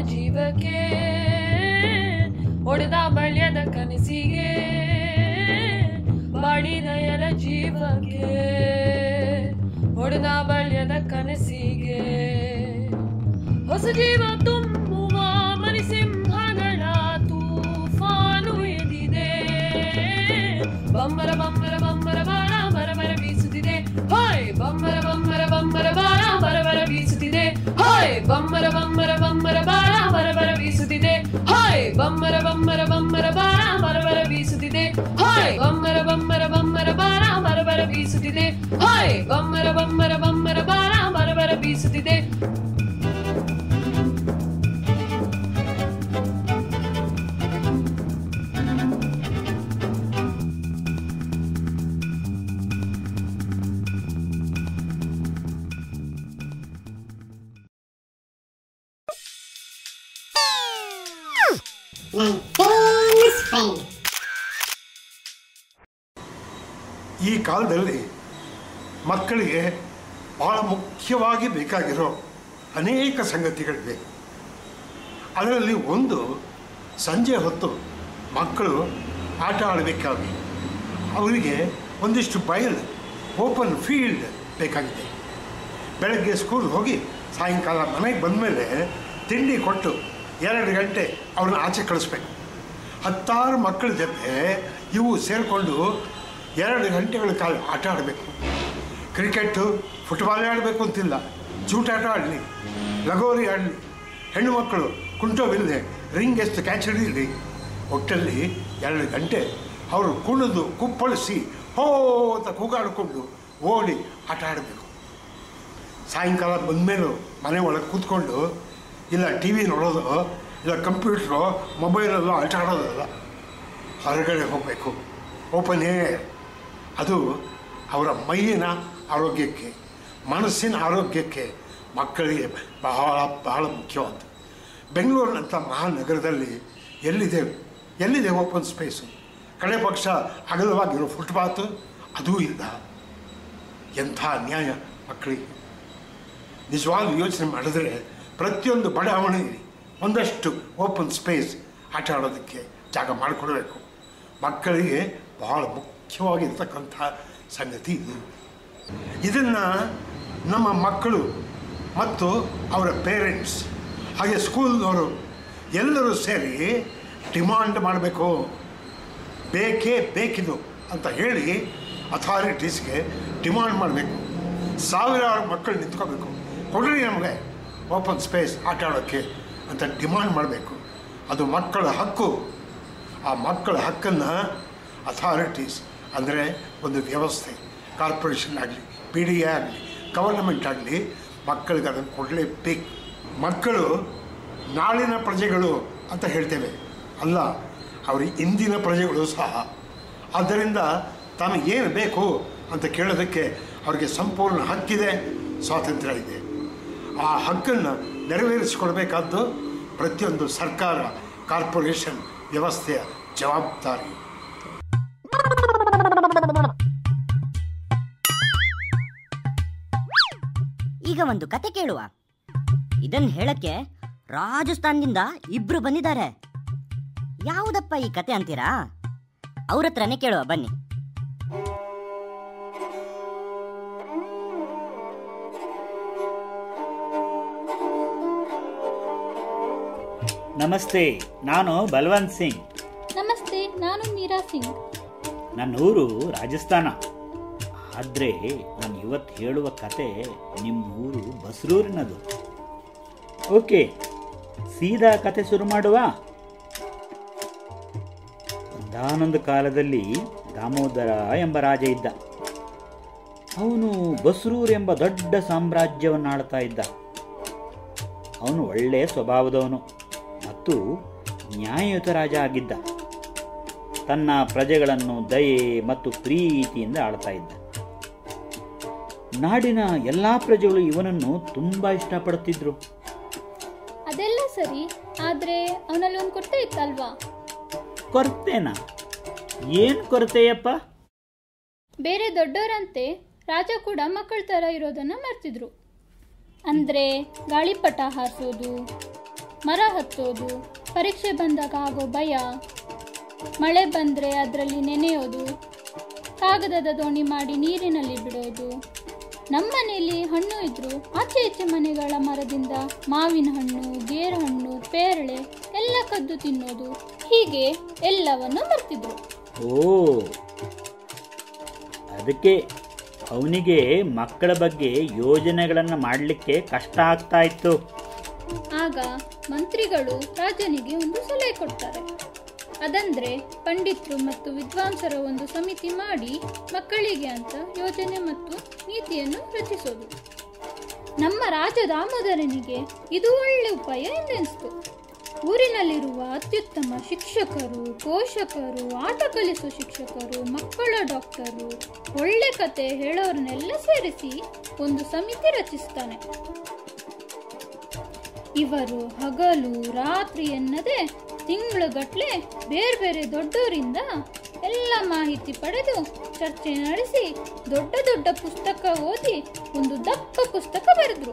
ಜೀವಕ್ಕೆ ಹೊಡೆದ ಬಳ್ಯದ ಕನಸಿಗೆ ಬಾಡಿದ ಎರ ಜೀವಕ್ಕೆ ಹೊಡೆದ ಬಳ್ಯದ ಕನಸಿಗೆ ಹೊಸ ಜೀವ ತುಂಬುವ ಮರಿಸಿಂಹಗಳ ತೂಫಾನು ಎದಿದೆ ಬಮ್ಮರ ಬಮ್ಮರ ಬಮ್ಮರ ಬಾಣ ಬರಬರ ಬೀಸುತ್ತಿದೆ ಹಾಯ್ ಬಮ್ಮರ ಬಮ್ಮರ ಬಮ್ಮರ ಬಾಣ ಬರಬರ ಬೀಸುತ್ತಿದೆ ಹಾಯ್ ಬಮ್ಮರ ಬಮ್ಮರ ಬಮ್ಮರ ಬಾಣ ಬರಬರ ಬೀಸುತ್ತಿದೆ ಹಾಯ್ ಬಮ್ಮರ ಬಮ್ಮರ ಬಮ್ಮರ ಬಾಣ ಬರಬರ ಬೀಸುತ್ತಿದೆ ಹಾಯ್ ಬಮ್ಮರ ಬಮ್ಮರ ಬಮ್ಮರ ಬಾಣ ಬರಬರ ಬೀಸುತ್ತಿದೆ ಹಾಯ್ ಬಮ್ಮರ ಬಮ್ಮರ ಬಮ್ಮರ ಬಾಣ ಬರಬರ ಬೀಸುತ್ತಿದೆ My famous friend. ಈ ಕಾಲದಲ್ಲಿ ಮಕ್ಕಳಿಗೆ ಬಹಳ ಮುಖ್ಯವಾಗಿ ಬೇಕಾಗಿರೋ ಅನೇಕ ಸಂಗತಿಗಳಿವೆ ಅದರಲ್ಲಿ ಒಂದು ಸಂಜೆ ಹೊತ್ತು ಮಕ್ಕಳು ಆಟ ಆಡಬೇಕಾಗಿ ಅವರಿಗೆ ಒಂದಿಷ್ಟು ಬಯಲು ಓಪನ್ ಫೀಲ್ಡ್ ಬೇಕಾಗಿದೆ ಬೆಳಗ್ಗೆ ಸ್ಕೂಲ್ ಹೋಗಿ ಸಾಯಂಕಾಲ ಮನೆಗೆ ಬಂದಮೇಲೆ ತಿಂಡಿ ಕೊಟ್ಟು ಎರಡು ಗಂಟೆ ಅವ್ರನ್ನ ಆಚೆ ಕಳಿಸ್ಬೇಕು ಹತ್ತಾರು ಮಕ್ಕಳ ಜೊತೆ ಇವು ಸೇರಿಕೊಂಡು ಎರಡು ಗಂಟೆಗಳ ಕಾಲ ಆಟ ಆಡಬೇಕು ಕ್ರಿಕೆಟು ಫುಟ್ಬಾಲ್ ಆಡಬೇಕು ಅಂತಿಲ್ಲ ಜೂಟಾಟ ಆಡಲಿ ಲಗೋರಿ ಆಡಲಿ ಹೆಣ್ಣು ಮಕ್ಕಳು ಕುಂಟೋವಿಲ್ಲದೆ ರಿಂಗ್ ಎಷ್ಟು ಕ್ಯಾಚ್ ಹಿಡೀಲಿ ಒಟ್ಟಲ್ಲಿ ಎರಡು ಗಂಟೆ ಅವರು ಕುಣಿದು ಕುಪ್ಪಳಿಸಿ ಹೋ ಅಂತ ಕೂಗಾಡಿಕೊಂಡು ಓಡಿ ಆಟ ಆಡಬೇಕು ಸಾಯಂಕಾಲ ಬಂದಮೇಲೂ ಮನೆ ಒಳಗೆ ಕೂತ್ಕೊಂಡು ಇಲ್ಲ ಟಿ ವಿ ನೋಡೋದು ಇಲ್ಲ ಕಂಪ್ಯೂಟ್ರು ಮೊಬೈಲಲ್ಲೋ ಆಟ ಆಡೋದಲ್ಲ ಹೊರಗಡೆ ಹೋಗಬೇಕು ಓಪನ್ ಏರ್ ಅದು ಅವರ ಮೈಯಿನ ಆರೋಗ್ಯಕ್ಕೆ ಮನಸ್ಸಿನ ಆರೋಗ್ಯಕ್ಕೆ ಮಕ್ಕಳಿಗೆ ಬಹಳ ಬಹಳ ಮುಖ್ಯವಾದ ಬೆಂಗಳೂರಿನಂಥ ಮಹಾನಗರದಲ್ಲಿ ಎಲ್ಲಿದೆ ಎಲ್ಲಿದೆ ಓಪನ್ ಸ್ಪೇಸು ಕಡೆ ಪಕ್ಷ ಅಗಲವಾಗಿರೋ ಫುಟ್ಪಾತು ಅದೂ ಇಲ್ಲ ಎಂಥ ಅನ್ಯಾಯ ಮಕ್ಕಳಿಗೆ ನಿಜವಾಗ್ಲೂ ಯೋಚನೆ ಮಾಡಿದ್ರೆ ಪ್ರತಿಯೊಂದು ಬಡಾವಣೆಯಲ್ಲಿ ಒಂದಷ್ಟು ಓಪನ್ ಸ್ಪೇಸ್ ಆಟ ಆಡೋದಕ್ಕೆ ಜಾಗ ಮಾಡಿಕೊಡ್ಬೇಕು ಮಕ್ಕಳಿಗೆ ಬಹಳ ಮುಖ್ಯವಾಗಿರ್ತಕ್ಕಂಥ ಸಂಗತಿ ಇದು ಇದನ್ನು ನಮ್ಮ ಮಕ್ಕಳು ಮತ್ತು ಅವರ ಪೇರೆಂಟ್ಸ್ ಹಾಗೆ ಸ್ಕೂಲ್ನವರು ಎಲ್ಲರೂ ಸೇರಿ ಡಿಮಾಂಡ್ ಮಾಡಬೇಕು ಬೇಕೇ ಬೇಕಿದು ಅಂತ ಹೇಳಿ ಅಥಾರಿಟೀಸ್ಗೆ ಡಿಮಾಂಡ್ ಮಾಡಬೇಕು ಸಾವಿರಾರು ಮಕ್ಕಳು ನಿಂತ್ಕೋಬೇಕು ಕೊಡ್ರಿ ನಮಗೆ ಓಪನ್ ಸ್ಪೇಸ್ ಆಟ ಆಡೋಕ್ಕೆ ಅಂತ ಡಿಮಾಂಡ್ ಮಾಡಬೇಕು ಅದು ಮಕ್ಕಳ ಹಕ್ಕು ಆ ಮಕ್ಕಳ ಹಕ್ಕನ್ನು ಅಥಾರಿಟೀಸ್ ಅಂದರೆ ಒಂದು ವ್ಯವಸ್ಥೆ ಕಾರ್ಪೊರೇಷನ್ ಆಗಲಿ ಪಿ ಡಿ ಎ ಆಗಲಿ ಗವರ್ನಮೆಂಟ್ ಆಗಲಿ ಮಕ್ಕಳಿಗೆ ಅದನ್ನು ಕೊಡಲೇಬೇಕು ಮಕ್ಕಳು ನಾಳಿನ ಪ್ರಜೆಗಳು ಅಂತ ಹೇಳ್ತೇವೆ ಅಲ್ಲ ಅವರು ಇಂದಿನ ಪ್ರಜೆಗಳು ಸಹ ಆದ್ದರಿಂದ ತಮಗೇನು ಬೇಕು ಅಂತ ಕೇಳೋದಕ್ಕೆ ಅವರಿಗೆ ಸಂಪೂರ್ಣ ಹಕ್ಕಿದೆ ಸ್ವಾತಂತ್ರ್ಯ ಇದೆ ಆ ಹಕ್ಕನ್ನು ನೆರವೇರಿಸಿಕೊಡ್ಬೇಕಾದ್ದು ಪ್ರತಿಯೊಂದು ಸರ್ಕಾರ ಕಾರ್ಪೊರೇಷನ್ ವ್ಯವಸ್ಥೆಯ ಜವಾಬ್ದಾರಿ ಈಗ ಒಂದು ಕತೆ ಕೇಳುವ ಇದನ್ ಹೇಳಕ್ಕೆ ರಾಜಸ್ಥಾನದಿಂದ ಇಬ್ರು ಬಂದಿದ್ದಾರೆ ಯಾವುದಪ್ಪ ಈ ಕತೆ ಅಂತೀರಾ ಅವ್ರ ಹತ್ರನೇ ಕೇಳುವ ಬನ್ನಿ ನಮಸ್ತೆ ನಾನು ಬಲ್ವಂತ್ ಸಿಂಗ್ ನಮಸ್ತೆ ನಾನು ಮೀರಾ ಸಿಂಗ್ ನನ್ನ ಊರು ರಾಜಸ್ಥಾನ ಆದರೆ ನಾನು ಇವತ್ತು ಹೇಳುವ ಕತೆ ನಿಮ್ಮ ಊರು ಬಸ್ರೂರಿನದು ಓಕೆ ಸೀದಾ ಕತೆ ಶುರು ಮಾಡುವ ಒಂದಾನೊಂದು ಕಾಲದಲ್ಲಿ ದಾಮೋದರ ಎಂಬ ರಾಜ ಇದ್ದ ಅವನು ಬಸ್ರೂರ್ ಎಂಬ ದೊಡ್ಡ ಸಾಮ್ರಾಜ್ಯವನ್ನು ಆಳ್ತಾ ಇದ್ದ ಅವನು ಒಳ್ಳೆಯ ಸ್ವಭಾವದವನು ಮತ್ತು ನ್ಯಾಯಯುತ ರಾಜ ಆಗಿದ್ದ ತನ್ನ ಪ್ರಜೆಗಳನ್ನು ದಯೆ ಮತ್ತು ಪ್ರೀತಿಯಿಂದ ಆಳ್ತಾ ಇದ್ದ ನಾಡಿನ ಎಲ್ಲಾ ಪ್ರಜೆಗಳು ಇವನನ್ನು ತುಂಬಾ ಇಷ್ಟಪಡುತ್ತಿದ್ರು ಅದೆಲ್ಲ ಸರಿ ಆದ್ರೆ ಅವನಲ್ಲಿ ಒಂದು ಕೊರತೆ ಇತ್ತಲ್ವಾ ಕೊರತೆನಾ ಏನ್ ಕೊರತೆಯಪ್ಪ ಬೇರೆ ದೊಡ್ಡವರಂತೆ ರಾಜ ಕೂಡ ಮಕ್ಕಳ ಥರ ಇರೋದನ್ನ ಮರ್ತಿದ್ರು ಅಂದ್ರೆ ಗಾಳಿಪಟ ಹಾರಿಸೋದು ಮರ ಹತ್ತೋದು ಪರೀಕ್ಷೆ ಬಂದಾಗ ಆಗೋ ಭಯ ಮಳೆ ಬಂದರೆ ಅದರಲ್ಲಿ ನೆನೆಯೋದು ಕಾಗದದ ದೋಣಿ ಮಾಡಿ ನೀರಿನಲ್ಲಿ ಬಿಡೋದು ನಮ್ಮನೆಯಲ್ಲಿ ಹಣ್ಣು ಇದ್ರು ಆಚೆ ಈಚೆ ಮನೆಗಳ ಮರದಿಂದ ಮಾವಿನ ಹಣ್ಣು ಗೇರು ಹಣ್ಣು ಪೇರಳೆ ಎಲ್ಲ ಕದ್ದು ತಿನ್ನೋದು ಹೀಗೆ ಎಲ್ಲವನ್ನು ಮರ್ತಿದ್ರು ಓ ಅದಕ್ಕೆ ಅವನಿಗೆ ಮಕ್ಕಳ ಬಗ್ಗೆ ಯೋಜನೆಗಳನ್ನು ಮಾಡಲಿಕ್ಕೆ ಕಷ್ಟ ಆಗ್ತಾ ಇತ್ತು ಆಗ ಮಂತ್ರಿಗಳು ರಾಜನಿಗೆ ಒಂದು ಸಲಹೆ ಕೊಡ್ತಾರೆ ಅದಂದ್ರೆ ಪಂಡಿತರು ಮತ್ತು ವಿದ್ವಾಂಸರ ಒಂದು ಸಮಿತಿ ಮಾಡಿ ಮಕ್ಕಳಿಗೆ ಅಂತ ಯೋಜನೆ ಮತ್ತು ನೀತಿಯನ್ನು ರಚಿಸೋದು ನಮ್ಮ ರಾಜ ದಾಮೋದರನಿಗೆ ಇದು ಒಳ್ಳೆ ಉಪಾಯ ಎಂದೆನಿಸ್ತು ಊರಿನಲ್ಲಿರುವ ಅತ್ಯುತ್ತಮ ಶಿಕ್ಷಕರು ಪೋಷಕರು ಆಟ ಕಲಿಸುವ ಶಿಕ್ಷಕರು ಮಕ್ಕಳ ಡಾಕ್ಟರು ಒಳ್ಳೆ ಕತೆ ಹೇಳೋರನ್ನೆಲ್ಲ ಸೇರಿಸಿ ಒಂದು ಸಮಿತಿ ರಚಿಸ್ತಾನೆ ಇವರು ಹಗಲು ರಾತ್ರಿ ಎನ್ನದೆ ತಿಂಗಳುಗಟ್ಲೆ ಬೇರೆ ಬೇರೆ ದೊಡ್ಡವರಿಂದ ಎಲ್ಲ ಮಾಹಿತಿ ಪಡೆದು ಚರ್ಚೆ ನಡೆಸಿ ದೊಡ್ಡ ದೊಡ್ಡ ಪುಸ್ತಕ ಓದಿ ಒಂದು ದಪ್ಪ ಪುಸ್ತಕ ಬರೆದ್ರು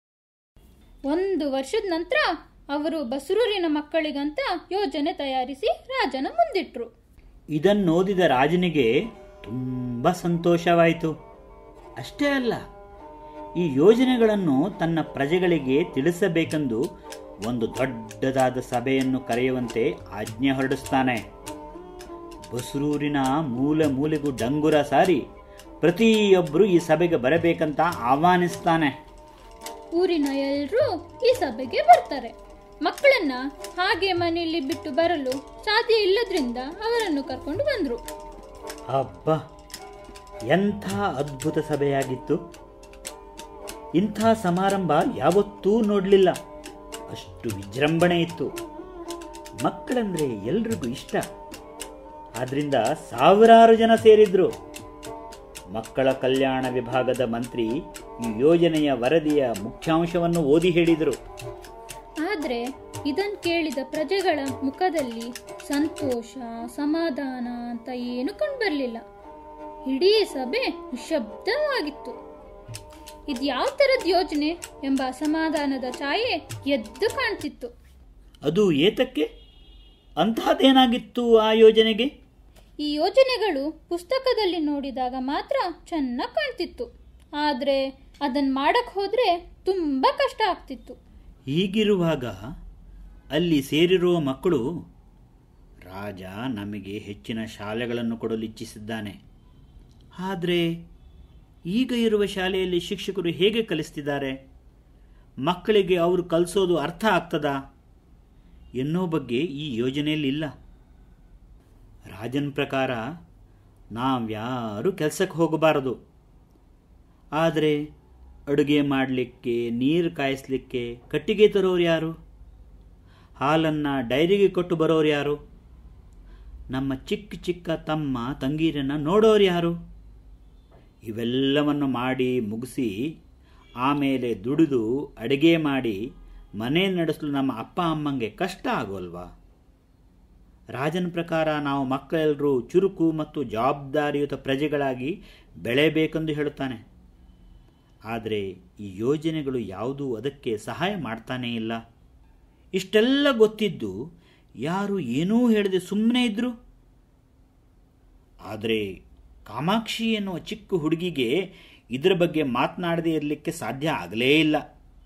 ಒಂದು ವರ್ಷದ ನಂತರ ಅವರು ಬಸರೂರಿನ ಮಕ್ಕಳಿಗಂತ ಯೋಜನೆ ತಯಾರಿಸಿ ರಾಜನ ಮುಂದಿಟ್ರು ಇದನ್ನೋದಿದ ರಾಜನಿಗೆ ತುಂಬ ಸಂತೋಷವಾಯಿತು ಅಷ್ಟೇ ಅಲ್ಲ ಈ ಯೋಜನೆಗಳನ್ನು ತನ್ನ ಪ್ರಜೆಗಳಿಗೆ ತಿಳಿಸಬೇಕೆಂದು ಒಂದು ದೊಡ್ಡದಾದ ಸಭೆಯನ್ನು ಕರೆಯುವಂತೆ ಆಜ್ಞೆ ಹೊರಡಿಸ್ತಾನೆ ಬಸರೂರಿನ ಮೂಲೆ ಮೂಲೆಗೂ ಡಂಗುರ ಸಾರಿ ಪ್ರತಿಯೊಬ್ಬರು ಈ ಸಭೆಗೆ ಬರಬೇಕಂತ ಆಹ್ವಾನಿಸ್ತಾನೆ ಊರಿನ ಎಲ್ಲರೂ ಈ ಸಭೆಗೆ ಬರ್ತಾರೆ ಮಕ್ಕಳನ್ನ ಹಾಗೆ ಮನೆಯಲ್ಲಿ ಬಿಟ್ಟು ಬರಲು ಸಾಧ್ಯ ಇಲ್ಲದ್ರಿಂದ ಅವರನ್ನು ಕರ್ಕೊಂಡು ಬಂದ್ರು ಹಬ್ಬ ಎಂಥ ಅದ್ಭುತ ಸಭೆಯಾಗಿತ್ತು ಇಂಥ ಸಮಾರಂಭ ಯಾವತ್ತೂ ನೋಡಲಿಲ್ಲ ಅಷ್ಟು ವಿಜೃಂಭಣೆ ಇತ್ತು ಮಕ್ಕಳಂದ್ರೆ ಎಲ್ರಿಗೂ ಇಷ್ಟ ಆದ್ರಿಂದ ಸಾವಿರಾರು ಜನ ಸೇರಿದ್ರು ಮಕ್ಕಳ ಕಲ್ಯಾಣ ವಿಭಾಗದ ಮಂತ್ರಿ ಈ ಯೋಜನೆಯ ವರದಿಯ ಮುಖ್ಯಾಂಶವನ್ನು ಓದಿ ಹೇಳಿದರು ಆದ್ರೆ ಇದನ್ ಕೇಳಿದ ಪ್ರಜೆಗಳ ಮುಖದಲ್ಲಿ ಸಂತೋಷ ಸಮಾಧಾನ ಅಂತ ಏನು ಕಂಡ್ಬರ್ಲಿಲ್ಲ ಇಡೀ ಸಭೆ ನಿಶಬ್ದವಾಗಿತ್ತು ಇದು ಯಾವ ತರದ ಯೋಜನೆ ಎಂಬ ಅಸಮಾಧಾನದ ಛಾಯೆ ಎದ್ದು ಕಾಣ್ತಿತ್ತು ಅದು ಏತಕ್ಕೆ ಅಂತಹದ್ದೇನಾಗಿತ್ತು ಆ ಯೋಜನೆಗೆ ಈ ಯೋಜನೆಗಳು ಪುಸ್ತಕದಲ್ಲಿ ನೋಡಿದಾಗ ಮಾತ್ರ ಚೆನ್ನಾಗಿ ಕಾಣ್ತಿತ್ತು ಆದ್ರೆ ಅದನ್ನ ಮಾಡಕ್ ಹೋದ್ರೆ ತುಂಬಾ ಕಷ್ಟ ಆಗ್ತಿತ್ತು ಹೀಗಿರುವಾಗ ಅಲ್ಲಿ ಸೇರಿರುವ ಮಕ್ಕಳು ರಾಜ ನಮಗೆ ಹೆಚ್ಚಿನ ಶಾಲೆಗಳನ್ನು ಕೊಡಲು ಇಚ್ಛಿಸಿದ್ದಾನೆ ಆದರೆ ಈಗ ಇರುವ ಶಾಲೆಯಲ್ಲಿ ಶಿಕ್ಷಕರು ಹೇಗೆ ಕಲಿಸ್ತಿದ್ದಾರೆ ಮಕ್ಕಳಿಗೆ ಅವರು ಕಲಿಸೋದು ಅರ್ಥ ಆಗ್ತದಾ ಎನ್ನೋ ಬಗ್ಗೆ ಈ ಯೋಜನೆಯಲ್ಲಿ ಇಲ್ಲ ರಾಜನ ಪ್ರಕಾರ ನಾವ್ಯಾರೂ ಕೆಲಸಕ್ಕೆ ಹೋಗಬಾರದು ಆದರೆ ಅಡುಗೆ ಮಾಡಲಿಕ್ಕೆ ನೀರು ಕಾಯಿಸ್ಲಿಕ್ಕೆ ಕಟ್ಟಿಗೆ ತರೋರು ಯಾರು ಹಾಲನ್ನು ಡೈರಿಗೆ ಕೊಟ್ಟು ಬರೋರು ಯಾರು ನಮ್ಮ ಚಿಕ್ಕ ಚಿಕ್ಕ ತಮ್ಮ ತಂಗೀರನ್ನು ನೋಡೋರು ಯಾರು ಇವೆಲ್ಲವನ್ನು ಮಾಡಿ ಮುಗಿಸಿ ಆಮೇಲೆ ದುಡಿದು ಅಡುಗೆ ಮಾಡಿ ಮನೆ ನಡೆಸಲು ನಮ್ಮ ಅಪ್ಪ ಅಮ್ಮಂಗೆ ಕಷ್ಟ ಆಗೋಲ್ವಾ ರಾಜನ ಪ್ರಕಾರ ನಾವು ಮಕ್ಕಳೆಲ್ಲರೂ ಚುರುಕು ಮತ್ತು ಜವಾಬ್ದಾರಿಯುತ ಪ್ರಜೆಗಳಾಗಿ ಬೆಳೆಯಬೇಕೆಂದು ಹೇಳುತ್ತಾನೆ ಆದರೆ ಈ ಯೋಜನೆಗಳು ಯಾವುದೂ ಅದಕ್ಕೆ ಸಹಾಯ ಮಾಡ್ತಾನೇ ಇಲ್ಲ ಇಷ್ಟೆಲ್ಲ ಗೊತ್ತಿದ್ದು ಯಾರು ಏನೂ ಹೇಳದೆ ಸುಮ್ಮನೆ ಇದ್ರು ಆದರೆ ಕಾಮಾಕ್ಷಿ ಎನ್ನುವ ಚಿಕ್ಕ ಹುಡುಗಿಗೆ ಇದರ ಬಗ್ಗೆ ಮಾತನಾಡದೇ ಇರಲಿಕ್ಕೆ ಸಾಧ್ಯ ಆಗಲೇ ಇಲ್ಲ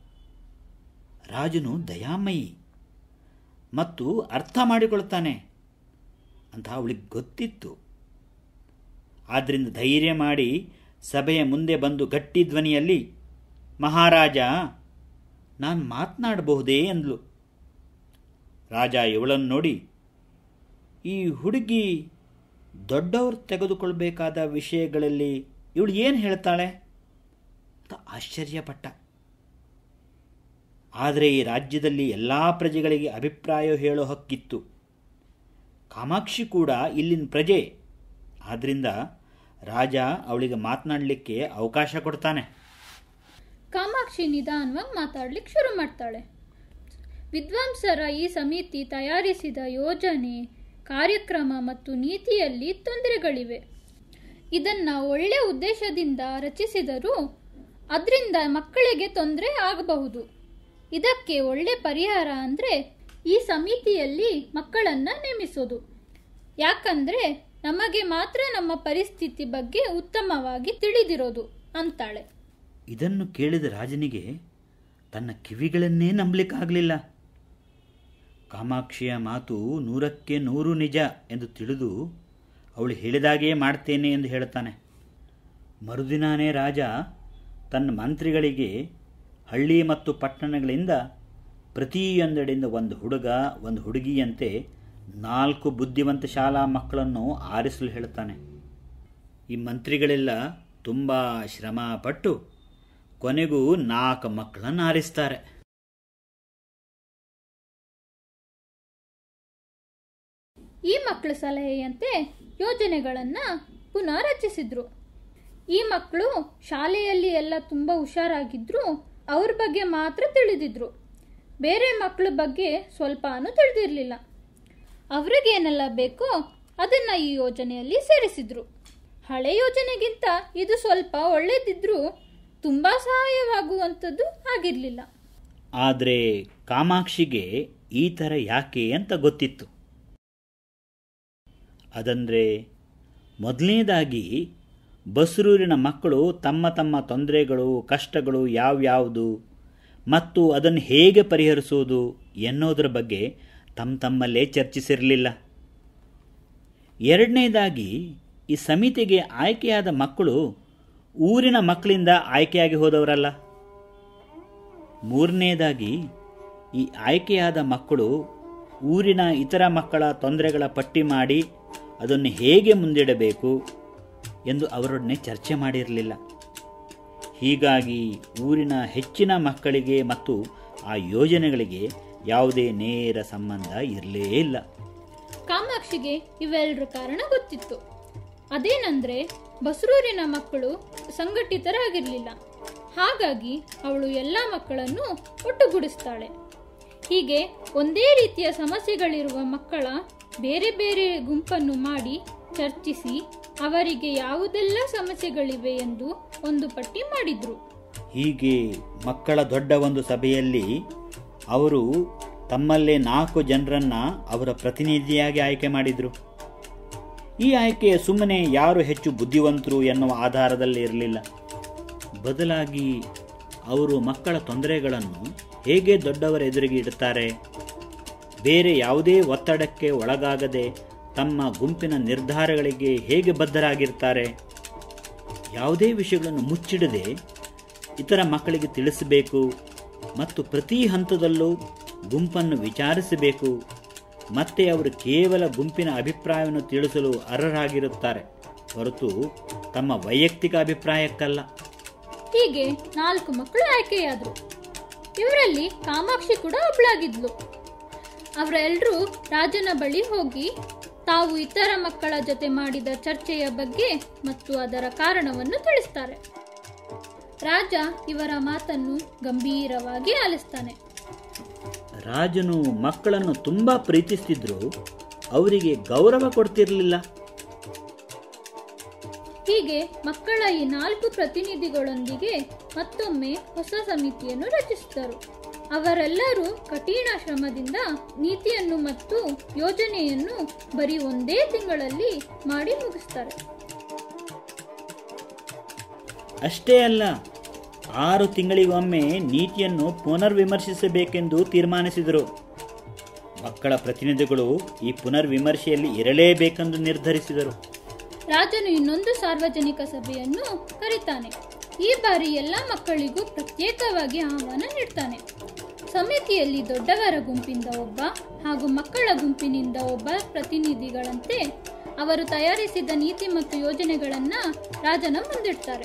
ರಾಜನು ದಯಾಮಯಿ ಮತ್ತು ಅರ್ಥ ಮಾಡಿಕೊಳ್ತಾನೆ ಅಂತ ಅವಳಿಗೆ ಗೊತ್ತಿತ್ತು ಆದ್ದರಿಂದ ಧೈರ್ಯ ಮಾಡಿ ಸಭೆಯ ಮುಂದೆ ಬಂದು ಗಟ್ಟಿ ಧ್ವನಿಯಲ್ಲಿ ಮಹಾರಾಜ ನಾನು ಮಾತನಾಡಬಹುದೇ ಎಂದ್ಲು ರಾಜ ಇವಳನ್ನು ನೋಡಿ ಈ ಹುಡುಗಿ ದೊಡ್ಡವರು ತೆಗೆದುಕೊಳ್ಬೇಕಾದ ವಿಷಯಗಳಲ್ಲಿ ಇವಳು ಏನು ಹೇಳ್ತಾಳೆ ಅಂತ ಆಶ್ಚರ್ಯಪಟ್ಟ ಆದರೆ ಈ ರಾಜ್ಯದಲ್ಲಿ ಎಲ್ಲ ಪ್ರಜೆಗಳಿಗೆ ಅಭಿಪ್ರಾಯ ಹೇಳೋ ಹಕ್ಕಿತ್ತು ಕಾಮಾಕ್ಷಿ ಕೂಡ ಇಲ್ಲಿನ ಪ್ರಜೆ ಆದ್ದರಿಂದ ರಾಜ ಅವಳಿಗೆ ಮಾತನಾಡಲಿಕ್ಕೆ ಅವಕಾಶ ಕೊಡ್ತಾನೆ ಕಾಮಾಕ್ಷಿ ನಿಧಾನವಾಗಿ ಮಾತಾಡ್ಲಿಕ್ಕೆ ಶುರು ಮಾಡ್ತಾಳೆ ವಿದ್ವಾಂಸರ ಈ ಸಮಿತಿ ತಯಾರಿಸಿದ ಯೋಜನೆ ಕಾರ್ಯಕ್ರಮ ಮತ್ತು ನೀತಿಯಲ್ಲಿ ತೊಂದರೆಗಳಿವೆ ಇದನ್ನ ಒಳ್ಳೆ ಉದ್ದೇಶದಿಂದ ರಚಿಸಿದರೂ ಅದರಿಂದ ಮಕ್ಕಳಿಗೆ ತೊಂದರೆ ಆಗಬಹುದು ಇದಕ್ಕೆ ಒಳ್ಳೆ ಪರಿಹಾರ ಅಂದರೆ ಈ ಸಮಿತಿಯಲ್ಲಿ ಮಕ್ಕಳನ್ನ ನೇಮಿಸೋದು ಯಾಕಂದ್ರೆ ನಮಗೆ ಮಾತ್ರ ನಮ್ಮ ಪರಿಸ್ಥಿತಿ ಬಗ್ಗೆ ಉತ್ತಮವಾಗಿ ತಿಳಿದಿರೋದು ಅಂತಾಳೆ ಇದನ್ನು ಕೇಳಿದ ರಾಜನಿಗೆ ತನ್ನ ಕಿವಿಗಳನ್ನೇ ನಂಬಲಿಕ್ಕಾಗಲಿಲ್ಲ ಕಾಮಾಕ್ಷಿಯ ಮಾತು ನೂರಕ್ಕೆ ನೂರು ನಿಜ ಎಂದು ತಿಳಿದು ಅವಳು ಹೇಳಿದಾಗೇ ಮಾಡ್ತೇನೆ ಎಂದು ಹೇಳ್ತಾನೆ ಮರುದಿನಾನೇ ರಾಜ ತನ್ನ ಮಂತ್ರಿಗಳಿಗೆ ಹಳ್ಳಿ ಮತ್ತು ಪಟ್ಟಣಗಳಿಂದ ಪ್ರತಿಯೊಂದೆಡೆಯಿಂದ ಒಂದು ಹುಡುಗ ಒಂದು ಹುಡುಗಿಯಂತೆ ನಾಲ್ಕು ಬುದ್ಧಿವಂತ ಶಾಲಾ ಮಕ್ಕಳನ್ನು ಆರಿಸಲು ಹೇಳ್ತಾನೆ ಈ ಮಂತ್ರಿಗಳೆಲ್ಲ ತುಂಬ ಶ್ರಮ ಪಟ್ಟು ಕೊನೆಗೂ ನಾಲ್ಕು ಮಕ್ಕಳನ್ನು ಆರಿಸ್ತಾರೆ ಈ ಮಕ್ಕಳ ಸಲಹೆಯಂತೆ ಯೋಜನೆಗಳನ್ನ ಪುನಃ ರಚಿಸಿದ್ರು ಈ ಮಕ್ಕಳು ಶಾಲೆಯಲ್ಲಿ ಎಲ್ಲ ತುಂಬ ಹುಷಾರಾಗಿದ್ರು ಅವ್ರ ಬಗ್ಗೆ ಮಾತ್ರ ತಿಳಿದಿದ್ರು ಬೇರೆ ಮಕ್ಕಳ ಬಗ್ಗೆ ಸ್ವಲ್ಪನೂ ತಿಳಿದಿರಲಿಲ್ಲ ಅವ್ರಿಗೇನೆಲ್ಲ ಬೇಕೋ ಅದನ್ನ ಈ ಯೋಜನೆಯಲ್ಲಿ ಸೇರಿಸಿದ್ರು ಹಳೆ ಯೋಜನೆಗಿಂತ ಇದು ಸ್ವಲ್ಪ ಒಳ್ಳೇದಿದ್ರೂ ತುಂಬಾ ಸಹಾಯವಾಗುವಂಥದ್ದು ಆಗಿರಲಿಲ್ಲ ಆದರೆ ಕಾಮಾಕ್ಷಿಗೆ ಈ ಥರ ಯಾಕೆ ಅಂತ ಗೊತ್ತಿತ್ತು ಅದಂದರೆ ಮೊದಲನೇದಾಗಿ ಬಸ್ರೂರಿನ ಮಕ್ಕಳು ತಮ್ಮ ತಮ್ಮ ತೊಂದರೆಗಳು ಕಷ್ಟಗಳು ಯಾವ್ಯಾವುದು ಮತ್ತು ಅದನ್ನು ಹೇಗೆ ಪರಿಹರಿಸುವುದು ಎನ್ನೋದರ ಬಗ್ಗೆ ತಮ್ಮ ತಮ್ಮಲ್ಲೇ ಚರ್ಚಿಸಿರಲಿಲ್ಲ ಎರಡನೇದಾಗಿ ಈ ಸಮಿತಿಗೆ ಆಯ್ಕೆಯಾದ ಮಕ್ಕಳು ಊರಿನ ಮಕ್ಕಳಿಂದ ಆಯ್ಕೆಯಾಗಿ ಹೋದವರಲ್ಲ ಮೂರನೇದಾಗಿ ಈ ಆಯ್ಕೆಯಾದ ಮಕ್ಕಳು ಊರಿನ ಇತರ ಮಕ್ಕಳ ತೊಂದರೆಗಳ ಪಟ್ಟಿ ಮಾಡಿ ಅದನ್ನು ಹೇಗೆ ಮುಂದಿಡಬೇಕು ಎಂದು ಅವರೊಡನೆ ಚರ್ಚೆ ಮಾಡಿರಲಿಲ್ಲ ಹೀಗಾಗಿ ಊರಿನ ಹೆಚ್ಚಿನ ಮಕ್ಕಳಿಗೆ ಮತ್ತು ಆ ಯೋಜನೆಗಳಿಗೆ ಯಾವುದೇ ನೇರ ಸಂಬಂಧ ಇರಲೇ ಇಲ್ಲ ಕಾಮಾಕ್ಷಿಗೆ ಇವೆಲ್ಲರ ಕಾರಣ ಗೊತ್ತಿತ್ತು ಅದೇನಂದ್ರೆ ಬಸರೂರಿನ ಮಕ್ಕಳು ಸಂಘಟಿತರಾಗಿರ್ಲಿಲ್ಲ ಹಾಗಾಗಿ ಅವಳು ಎಲ್ಲ ಮಕ್ಕಳನ್ನು ಒಟ್ಟುಗೂಡಿಸ್ತಾಳೆ ಹೀಗೆ ಒಂದೇ ರೀತಿಯ ಸಮಸ್ಯೆಗಳಿರುವ ಮಕ್ಕಳ ಬೇರೆ ಬೇರೆ ಗುಂಪನ್ನು ಮಾಡಿ ಚರ್ಚಿಸಿ ಅವರಿಗೆ ಯಾವುದೆಲ್ಲ ಸಮಸ್ಯೆಗಳಿವೆ ಎಂದು ಒಂದು ಪಟ್ಟಿ ಮಾಡಿದ್ರು ಹೀಗೆ ಮಕ್ಕಳ ದೊಡ್ಡ ಒಂದು ಸಭೆಯಲ್ಲಿ ಅವರು ತಮ್ಮಲ್ಲೇ ನಾಲ್ಕು ಜನರನ್ನ ಅವರ ಪ್ರತಿನಿಧಿಯಾಗಿ ಆಯ್ಕೆ ಮಾಡಿದರು ಈ ಆಯ್ಕೆ ಸುಮ್ಮನೆ ಯಾರು ಹೆಚ್ಚು ಬುದ್ಧಿವಂತರು ಎನ್ನುವ ಆಧಾರದಲ್ಲಿ ಇರಲಿಲ್ಲ ಬದಲಾಗಿ ಅವರು ಮಕ್ಕಳ ತೊಂದರೆಗಳನ್ನು ಹೇಗೆ ದೊಡ್ಡವರ ಎದುರಿಗೆ ಇಡುತ್ತಾರೆ ಬೇರೆ ಯಾವುದೇ ಒತ್ತಡಕ್ಕೆ ಒಳಗಾಗದೆ ತಮ್ಮ ಗುಂಪಿನ ನಿರ್ಧಾರಗಳಿಗೆ ಹೇಗೆ ಬದ್ಧರಾಗಿರ್ತಾರೆ ಯಾವುದೇ ವಿಷಯಗಳನ್ನು ಮುಚ್ಚಿಡದೆ ಇತರ ಮಕ್ಕಳಿಗೆ ತಿಳಿಸಬೇಕು ಮತ್ತು ಪ್ರತಿ ಹಂತದಲ್ಲೂ ಗುಂಪನ್ನು ವಿಚಾರಿಸಬೇಕು ಮತ್ತೆ ಅವರು ಕೇವಲ ಗುಂಪಿನ ಅಭಿಪ್ರಾಯವನ್ನು ತಿಳಿಸಲು ಅರ್ಹರಾಗಿರುತ್ತಾರೆ ಹೊರತು ತಮ್ಮ ವೈಯಕ್ತಿಕ ಅಭಿಪ್ರಾಯಕ್ಕಲ್ಲ ಹೀಗೆ ನಾಲ್ಕು ಮಕ್ಕಳು ಆಯ್ಕೆಯಾದ್ರು ಇವರಲ್ಲಿ ಕಾಮಾಕ್ಷಿ ಕೂಡ ಒಬ್ಳಾಗಿದ್ಲು ಅವರೆಲ್ಲರೂ ರಾಜನ ಬಳಿ ಹೋಗಿ ತಾವು ಇತರ ಮಕ್ಕಳ ಜೊತೆ ಮಾಡಿದ ಚರ್ಚೆಯ ಬಗ್ಗೆ ಮತ್ತು ಅದರ ಕಾರಣವನ್ನು ತಿಳಿಸ್ತಾರೆ ರಾಜ ಇವರ ಮಾತನ್ನು ಗಂಭೀರವಾಗಿ ಆಲಿಸ್ತಾನೆ ರಾಜನು ಮಕ್ಕಳನ್ನು ತುಂಬಾ ಪ್ರೀತಿಸ್ತಿದ್ರು ಅವರಿಗೆ ಗೌರವ ಕೊಡ್ತಿರಲಿಲ್ಲ ಹೀಗೆ ಮಕ್ಕಳ ಈ ನಾಲ್ಕು ಪ್ರತಿನಿಧಿಗಳೊಂದಿಗೆ ಮತ್ತೊಮ್ಮೆ ಹೊಸ ಸಮಿತಿಯನ್ನು ರಚಿಸಿದರು ಅವರೆಲ್ಲರೂ ಕಠಿಣ ಶ್ರಮದಿಂದ ನೀತಿಯನ್ನು ಮತ್ತು ಯೋಜನೆಯನ್ನು ಬರೀ ಒಂದೇ ತಿಂಗಳಲ್ಲಿ ಮಾಡಿ ಮುಗಿಸ್ತಾರೆ ಅಷ್ಟೇ ಅಲ್ಲ ಆರು ತಿಂಗಳಿಗೊಮ್ಮೆ ನೀತಿಯನ್ನು ಪುನರ್ವಿಮರ್ಶಿಸಬೇಕೆಂದು ತೀರ್ಮಾನಿಸಿದರು ಮಕ್ಕಳ ಪ್ರತಿನಿಧಿಗಳು ಈ ಪುನರ್ವಿಮರ್ಶೆಯಲ್ಲಿ ಇರಲೇಬೇಕೆಂದು ನಿರ್ಧರಿಸಿದರು ರಾಜನು ಇನ್ನೊಂದು ಸಾರ್ವಜನಿಕ ಸಭೆಯನ್ನು ಕರೀತಾನೆ ಈ ಬಾರಿ ಎಲ್ಲ ಮಕ್ಕಳಿಗೂ ಪ್ರತ್ಯೇಕವಾಗಿ ಆಹ್ವಾನ ನೀಡ್ತಾನೆ ಸಮಿತಿಯಲ್ಲಿ ದೊಡ್ಡವರ ಗುಂಪಿಂದ ಒಬ್ಬ ಹಾಗೂ ಮಕ್ಕಳ ಗುಂಪಿನಿಂದ ಒಬ್ಬ ಪ್ರತಿನಿಧಿಗಳಂತೆ ಅವರು ತಯಾರಿಸಿದ ನೀತಿ ಮತ್ತು ಯೋಜನೆಗಳನ್ನ ರಾಜನ ಮುಂದಿಡ್ತಾರೆ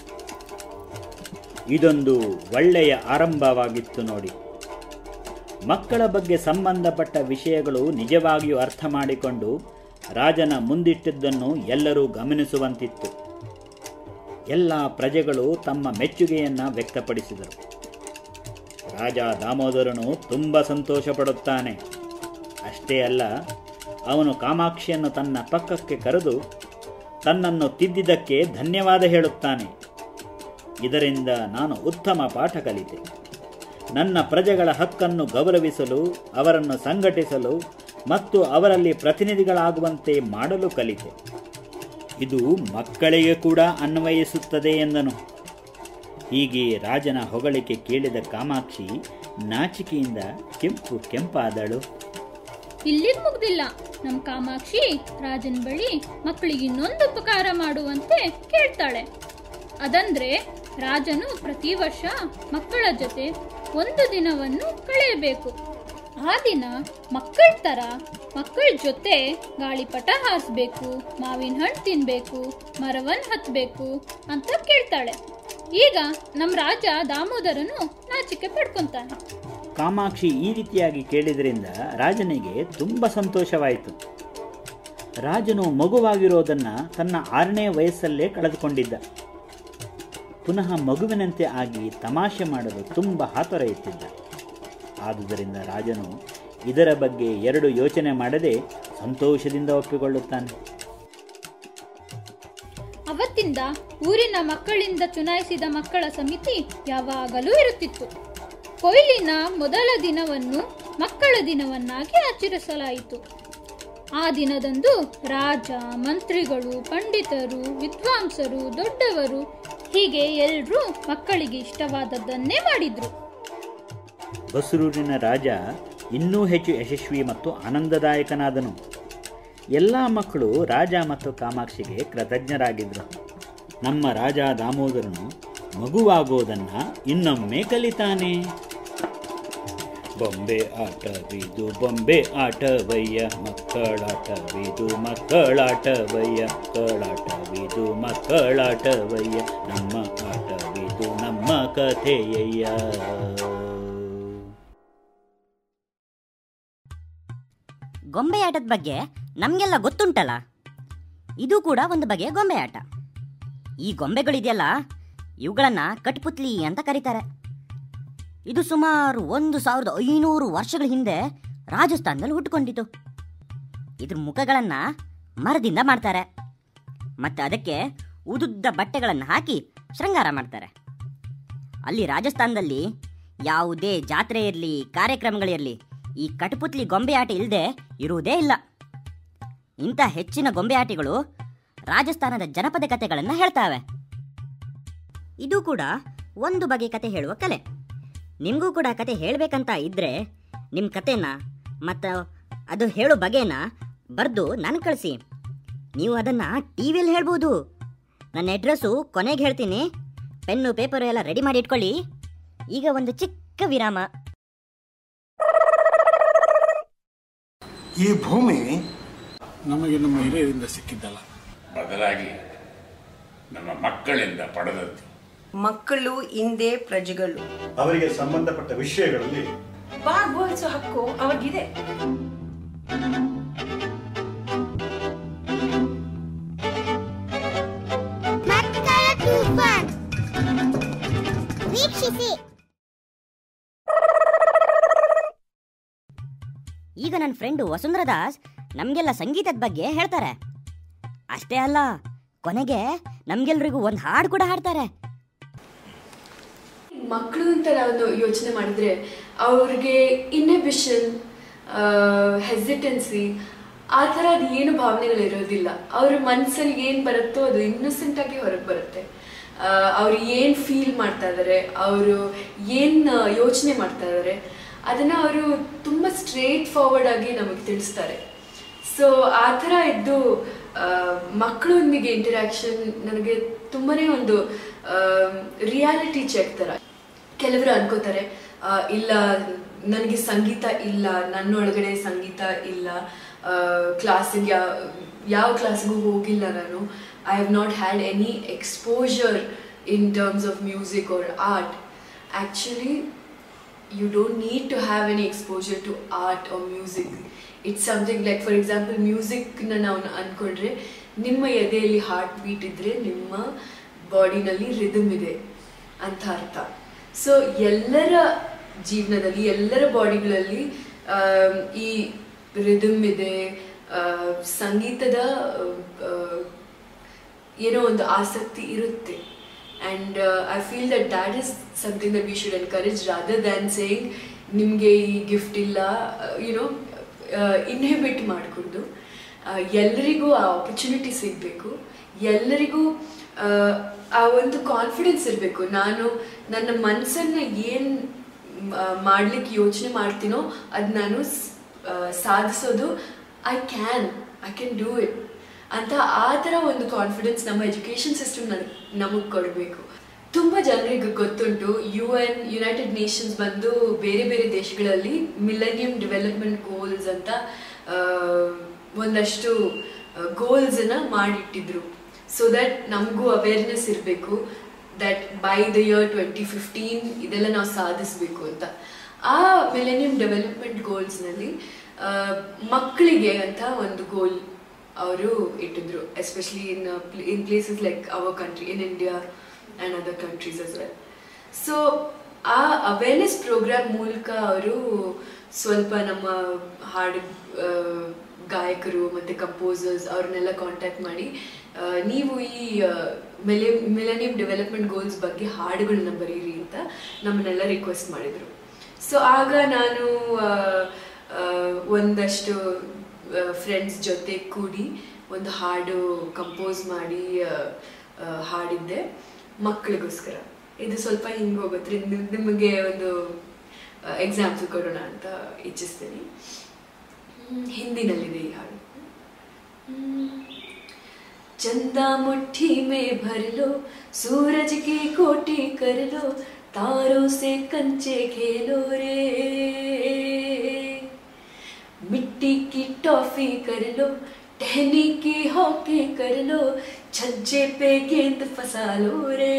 ಇದೊಂದು ಒಳ್ಳೆಯ ಆರಂಭವಾಗಿತ್ತು ನೋಡಿ ಮಕ್ಕಳ ಬಗ್ಗೆ ಸಂಬಂಧಪಟ್ಟ ವಿಷಯಗಳು ನಿಜವಾಗಿಯೂ ಅರ್ಥ ಮಾಡಿಕೊಂಡು ರಾಜನ ಮುಂದಿಟ್ಟಿದ್ದನ್ನು ಎಲ್ಲರೂ ಗಮನಿಸುವಂತಿತ್ತು ಎಲ್ಲ ಪ್ರಜೆಗಳು ತಮ್ಮ ಮೆಚ್ಚುಗೆಯನ್ನ ವ್ಯಕ್ತಪಡಿಸಿದರು ರಾಜ ದಾಮೋದರನು ತುಂಬ ಸಂತೋಷ ಪಡುತ್ತಾನೆ ಅಷ್ಟೇ ಅಲ್ಲ ಅವನು ಕಾಮಾಕ್ಷಿಯನ್ನು ತನ್ನ ಪಕ್ಕಕ್ಕೆ ಕರೆದು ತನ್ನನ್ನು ತಿದ್ದಿದ್ದಕ್ಕೆ ಧನ್ಯವಾದ ಹೇಳುತ್ತಾನೆ ಇದರಿಂದ ನಾನು ಉತ್ತಮ ಪಾಠ ಕಲಿತೆ ನನ್ನ ಪ್ರಜೆಗಳ ಹಕ್ಕನ್ನು ಗೌರವಿಸಲು ಅವರನ್ನು ಸಂಘಟಿಸಲು ಮತ್ತು ಅವರಲ್ಲಿ ಪ್ರತಿನಿಧಿಗಳಾಗುವಂತೆ ಮಾಡಲು ಕಲಿತೆ ಇದು ಮಕ್ಕಳಿಗೆ ಕೂಡ ಅನ್ವಯಿಸುತ್ತದೆ ಎಂದನು ಹೀಗೆ ರಾಜನ ಹೊಗಳಿಕೆ ಕೇಳಿದ ಕಾಮಾಕ್ಷಿ ನಾಚಿಕೆಯಿಂದ ಕೆಂಪು ಕೆಂಪಾದಳು ಇಲ್ಲಿಗೆ ಮುಗ್ದಿಲ್ಲ ನಮ್ ಕಾಮಾಕ್ಷಿ ರಾಜನ್ ಬಳಿ ಮಕ್ಕಳಿಗೆ ಇನ್ನೊಂದು ಉಪಕಾರ ಮಾಡುವಂತೆ ಕೇಳ್ತಾಳೆ ಅದಂದ್ರೆ ರಾಜನು ಪ್ರತಿ ವರ್ಷ ಮಕ್ಕಳ ಜೊತೆ ಒಂದು ದಿನವನ್ನು ಕಳೆಯಬೇಕು ಆ ದಿನ ಮಕ್ಕಳ ತರ ಮಕ್ಕಳ ಜೊತೆ ಗಾಳಿಪಟ ಹಾರಿಸ್ಬೇಕು ಮಾವಿನ ಹಣ್ಣು ತಿನ್ಬೇಕು ಮರವನ್ ಹತ್ಬೇಕು ಅಂತ ಕೇಳ್ತಾಳೆ ಈಗ ನಮ್ ರಾಜ ದಾಮೋದರನು ನಾಚಿಕೆ ಪಡ್ಕೊಂತಾನೆ ಕಾಮಾಕ್ಷಿ ಈ ರೀತಿಯಾಗಿ ಕೇಳಿದ್ರಿಂದ ರಾಜನಿಗೆ ತುಂಬ ಸಂತೋಷವಾಯಿತು ರಾಜನು ಮಗುವಾಗಿರೋದನ್ನು ತನ್ನ ಆರನೇ ವಯಸ್ಸಲ್ಲೇ ಕಳೆದುಕೊಂಡಿದ್ದ ಪುನಃ ಮಗುವಿನಂತೆ ಆಗಿ ತಮಾಷೆ ಮಾಡಲು ತುಂಬ ಹಾತೊರ ಇತ್ತಿದ್ದ ಆದುದರಿಂದ ರಾಜನು ಇದರ ಬಗ್ಗೆ ಎರಡು ಯೋಚನೆ ಮಾಡದೆ ಸಂತೋಷದಿಂದ ಒಪ್ಪಿಕೊಳ್ಳುತ್ತಾನೆ ಅವತ್ತಿಂದ ಊರಿನ ಮಕ್ಕಳಿಂದ ಚುನಾಯಿಸಿದ ಮಕ್ಕಳ ಸಮಿತಿ ಯಾವಾಗಲೂ ಇರುತ್ತಿತ್ತು ಕೊಯ್ಲಿನ ಮೊದಲ ದಿನವನ್ನು ಮಕ್ಕಳ ದಿನವನ್ನಾಗಿ ಆಚರಿಸಲಾಯಿತು ಆ ದಿನದಂದು ರಾಜ ಮಂತ್ರಿಗಳು ಪಂಡಿತರು ವಿದ್ವಾಂಸರು ದೊಡ್ಡವರು ಹೀಗೆ ಎಲ್ಲರೂ ಮಕ್ಕಳಿಗೆ ಇಷ್ಟವಾದದ್ದನ್ನೇ ಮಾಡಿದ್ರು ಬಸರೂರಿನ ರಾಜ ಇನ್ನೂ ಹೆಚ್ಚು ಯಶಸ್ವಿ ಮತ್ತು ಆನಂದದಾಯಕನಾದನು ಎಲ್ಲ ಮಕ್ಕಳು ರಾಜ ಮತ್ತು ಕಾಮಾಕ್ಷಿಗೆ ಕೃತಜ್ಞರಾಗಿದ್ದರು ನಮ್ಮ ರಾಜ ದಾಮೋದರನು ಮಗುವಾಗೋದನ್ನು ಇನ್ನೊಮ್ಮೆ ಕಲಿತಾನೆ ಬೊಂಬೆ ಆಟವಿದು ಬೊಂಬೆ ಆಟವಯ್ಯ ಮಕ್ಕಳಾಟವಿದು ಮಕ್ಕಳಾಟವಯ್ಯ ಮಕ್ಕಳಾಟವಿದು ಮಕ್ಕಳಾಟವಯ್ಯ ನಮ್ಮ ಆಟವಿದು ನಮ್ಮ ಕಥೆಯಯ್ಯ ಗೊಂಬೆ ಆಟದ ಬಗ್ಗೆ ನಮಗೆಲ್ಲ ಗೊತ್ತುಂಟಲ್ಲ ಇದು ಕೂಡ ಒಂದು ಬಗೆಯ ಗೊಂಬೆ ಆಟ ಈ ಗೊಂಬೆಗಳಿದೆಯಲ್ಲ ಇವುಗಳನ್ನು ಕಟ್ಪುತ್ಲಿ ಅಂತ ಕರೀತಾರೆ ಇದು ಸುಮಾರು ಒಂದು ಸಾವಿರದ ಐನೂರು ವರ್ಷಗಳ ಹಿಂದೆ ರಾಜಸ್ಥಾನದಲ್ಲಿ ಹುಟ್ಟುಕೊಂಡಿತು ಇದ್ರ ಮುಖಗಳನ್ನು ಮರದಿಂದ ಮಾಡ್ತಾರೆ ಮತ್ತು ಅದಕ್ಕೆ ಉದುದ್ದ ಬಟ್ಟೆಗಳನ್ನು ಹಾಕಿ ಶೃಂಗಾರ ಮಾಡ್ತಾರೆ ಅಲ್ಲಿ ರಾಜಸ್ಥಾನದಲ್ಲಿ ಯಾವುದೇ ಜಾತ್ರೆ ಇರಲಿ ಕಾರ್ಯಕ್ರಮಗಳಿರಲಿ ಈ ಕಟಪುತ್ಲಿ ಗೊಂಬೆ ಆಟ ಇಲ್ಲದೆ ಇರುವುದೇ ಇಲ್ಲ ಇಂಥ ಹೆಚ್ಚಿನ ಗೊಂಬೆ ಆಟಗಳು ರಾಜಸ್ಥಾನದ ಜನಪದ ಕಥೆಗಳನ್ನು ಹೇಳ್ತಾವೆ ಇದು ಕೂಡ ಒಂದು ಬಗೆ ಕತೆ ಹೇಳುವ ಕಲೆ ನಿಮಗೂ ಕೂಡ ಕತೆ ಹೇಳಬೇಕಂತ ಇದ್ದರೆ ನಿಮ್ಮ ಕತೆನ ಮತ್ತು ಅದು ಹೇಳೋ ಬಗೆನ ಬರೆದು ನನಗೆ ಕಳಿಸಿ ನೀವು ಅದನ್ನು ಟಿ ವಿಯಲ್ಲಿ ಹೇಳ್ಬೋದು ನನ್ನ ಅಡ್ರೆಸ್ಸು ಕೊನೆಗೆ ಹೇಳ್ತೀನಿ ಪೆನ್ನು ಪೇಪರು ಎಲ್ಲ ರೆಡಿ ಮಾಡಿ ಇಟ್ಕೊಳ್ಳಿ ಈಗ ಒಂದು ಚಿಕ್ಕ ವಿರಾಮ ಈ ಭೂಮಿ ನಮಗೆ ನಮ್ಮ ಹಿರಿಯರಿಂದ ಸಿಕ್ಕಿದ್ದಲ್ಲ ಬದಲಾಗಿ ನಮ್ಮ ಮಕ್ಕಳಿಂದ ಪಡೆದದ್ದು ಮಕ್ಕಳು ಹಿಂದೆ ಪ್ರಜೆಗಳು ಅವರಿಗೆ ಸಂಬಂಧಪಟ್ಟ ವಿಷಯಗಳಲ್ಲಿ ಭಾಗವಹಿಸೋ ಹಕ್ಕು ಅವ್ರಿಗಿದೆ ಮಕ್ಕಳ ತೂಫಾನ್ ವೀಕ್ಷಿಸಿ ಈಗ ನನ್ನ ಫ್ರೆಂಡು ವಸುಂಧರಾ ದಾಸ್ ನಮಗೆಲ್ಲ ಸಂಗೀತದ ಬಗ್ಗೆ ಹೇಳ್ತಾರೆ ಅಷ್ಟೇ ಅಲ್ಲ ಕೊನೆಗೆ ನಮ್ಗೆಲ್ರಿಗೂ ಒಂದು ಹಾಡು ಕೂಡ ಹಾಡ್ತಾರೆ ಮಕ್ಕಳು ಅಂತ ನಾವು ಯೋಚನೆ ಮಾಡಿದ್ರೆ ಅವ್ರಿಗೆ ಇನ್ನೆಬಿಷನ್ ಹೆಸಿಟೆನ್ಸಿ ಆ ಥರದ ಏನು ಭಾವನೆಗಳಿರೋದಿಲ್ಲ ಅವ್ರ ಮನಸ್ಸಲ್ಲಿ ಏನು ಬರುತ್ತೋ ಅದು ಇನ್ನೋಸೆಂಟ್ ಆಗಿ ಹೊರಗೆ ಬರುತ್ತೆ ಅವ್ರು ಏನು ಫೀಲ್ ಮಾಡ್ತಾ ಇದ್ದಾರೆ ಅವರು ಏನು ಯೋಚನೆ ಮಾಡ್ತಾ ಇದ್ದಾರೆ ಅದನ್ನ ಅವರು ತುಂಬ ಸ್ಟ್ರೇಟ್ ಫಾರ್ವರ್ಡ್ ಆಗಿ ನಮಗೆ ತಿಳಿಸ್ತಾರೆ ಸೊ ಆ ಥರ ಇದ್ದು ಮಕ್ಕಳೊಂದಿಗೆ ಇಂಟರಾಕ್ಷನ್ ನನಗೆ ತುಂಬಾನೇ ಒಂದು ರಿಯಾಲಿಟಿ ಚೆಕ್ ಥರ ಕೆಲವರು ಅನ್ಕೋತಾರೆ ಆ, ಇಲ್ಲ ನನಗೆ ಸಂಗೀತ ಇಲ್ಲ ನನ್ನೊಳಗಡೆ ಸಂಗೀತ ಇಲ್ಲ ಕ್ಲಾಸಿಗೆ ಯಾವ ಯಾವ ಕ್ಲಾಸ್ಗೂ ಹೋಗಿಲ್ಲ ನಾನು I have not had any exposure in terms of music or art actually you don't need to have any exposure to art or music. It's something like, for example, ಮ್ಯೂಸಿಕ್ನ ನಾವು ಅಂದ್ಕೊಂಡ್ರೆ ನಿಮ್ಮ ಎದೆಯಲ್ಲಿ ಹಾರ್ಟ್ ಬೀಟ್ ಇದ್ರೆ ನಿಮ್ಮ ಬಾಡಿನಲ್ಲಿ rhythm ಇದೆ ಅಂತ ಅರ್ಥ ಸೊ ಎಲ್ಲರ ಜೀವನದಲ್ಲಿ ಎಲ್ಲರ ಬಾಡಿಗಳಲ್ಲಿ ಈ ರಿದಮ್ ಇದೆ ಆ, ಸಂಗೀತದ ಆ, ಏನೋ ಒಂದು ಆಸಕ್ತಿ ಇರುತ್ತೆ and I feel that that is something that we should encourage rather than saying ನಿಮಗೆ ಈ ಗಿಫ್ಟ್ ಇಲ್ಲ ಯುನೋ ಇನ್ಹಿಬಿಟ್ ಮಾಡಿಕೊಂಡು ಎಲ್ಲರಿಗೂ ಆ ಆಪರ್ಚುನಿಟಿ ಸಿಗಬೇಕು ಎಲ್ಲರಿಗೂ ಆ, ಆ ಒಂದು ಕಾನ್ಫಿಡೆನ್ಸ್ ಇರಬೇಕು ನಾನು ನನ್ನ ಮನಸ್ಸನ್ನು ಏನು ಮಾಡ್ಲಿಕ್ಕೆ ಯೋಚನೆ ಮಾಡ್ತೀನೋ ಅದು ನಾನು ಸ್- ಆ, ಸಾಧಿಸೋದು I can I can do it ಅಂತ ಆ ಥರ ಒಂದು ಕಾನ್ಫಿಡೆನ್ಸ್ ನಮ್ಮ ಎಜುಕೇಷನ್ ಸಿಸ್ಟಮ್ ನಮಗೆ ಕೊಡಬೇಕು ತುಂಬ ಜನರಿಗೆ ಗೊತ್ತುಂಟು ಯು ಎನ್ ಯುನೈಟೆಡ್ ನೇಷನ್ಸ್ ಬಂದು ಬೇರೆ ಬೇರೆ ದೇಶಗಳಲ್ಲಿ ಮಿಲೆನಿಯಂ ಡೆವಲಪ್ಮೆಂಟ್ ಗೋಲ್ಸ್ ಅಂತ ಆ, ಒಂದಷ್ಟು ಗೋಲ್ಸನ್ನು ಮಾಡಿಟ್ಟಿದ್ರು ಸೊ ದಟ್ ನಮಗೂ ಅವೇರ್ನೆಸ್ ಇರಬೇಕು that by the year twenty fifteen ಇದೆಲ್ಲ ನಾವು ಸಾಧಿಸಬೇಕು ಅಂತ ಆ ಮಿಲೆನಿಯಂ ಡೆವಲಪ್ಮೆಂಟ್ ಗೋಲ್ಸ್ನಲ್ಲಿ ಮಕ್ಕಳಿಗೆ ಅಂತ ಒಂದು ಗೋಲ್ ಅವರು ಇಟ್ಟಿದ್ರು especially in in places like our country in India and other countries as well so ಆ ಅವೇರ್ನೆಸ್ ಪ್ರೋಗ್ರಾಮ್ ಮೂಲಕ ಅವರು ಸ್ವಲ್ಪ ನಮ್ಮ ಹಾಡು ಆ, ಗಾಯಕರು ಮತ್ತು ಕಂಪೋಸರ್ಸ್ ಅವ್ರನ್ನೆಲ್ಲ ಕಾಂಟ್ಯಾಕ್ಟ್ ಮಾಡಿ ಆ, ನೀವು ಈ ಮಿಲೆ ಮಿಲೆನಿಯಂ ಡೆವಲಪ್ಮೆಂಟ್ ಗೋಲ್ಸ್ ಬಗ್ಗೆ ಹಾಡುಗಳನ್ನ ಬರೀರಿ ಅಂತ ನಮ್ಮನ್ನೆಲ್ಲ ರಿಕ್ವೆಸ್ಟ್ ಮಾಡಿದರು ಸೊ ಆಗ ನಾನು ಆ, ಆ, ಒಂದಷ್ಟು ಫ್ರೆಂಡ್ಸ್ ಜೊತೆ ಕೂಡಿ ಒಂದು ಹಾಡು ಕಂಪೋಸ್ ಮಾಡಿ ಆ, ಆ, ಹಾಡಿದ್ದೆ ಮಕ್ಕಳಿಗೋಸ್ಕರ ಇದು ಸ್ವಲ್ಪ ಹಿಂಗೆ ಹೋಗುತ್ತೆ ನಿಮ್- ನಿಮಗೆ ಒಂದು ಎಕ್ಸಾಂಪಲ್ ಕೊಡೋಣ ಅಂತ ಇಚ್ಛಿಸ್ತೀನಿ ಹ್ಮ್, ಹಿಂದಿನಲ್ಲಿದೆ ಈ ಹಾಡು ಹ್ಮ್. चंदा मुट्ठी में भर लो सूरज की कोटी कर लो तारों से कंचे खेलो रे मिट्टी की टॉफी कर लो टहनी की हॉकी कर लो छज्जे पे गेंद फंसा लो रे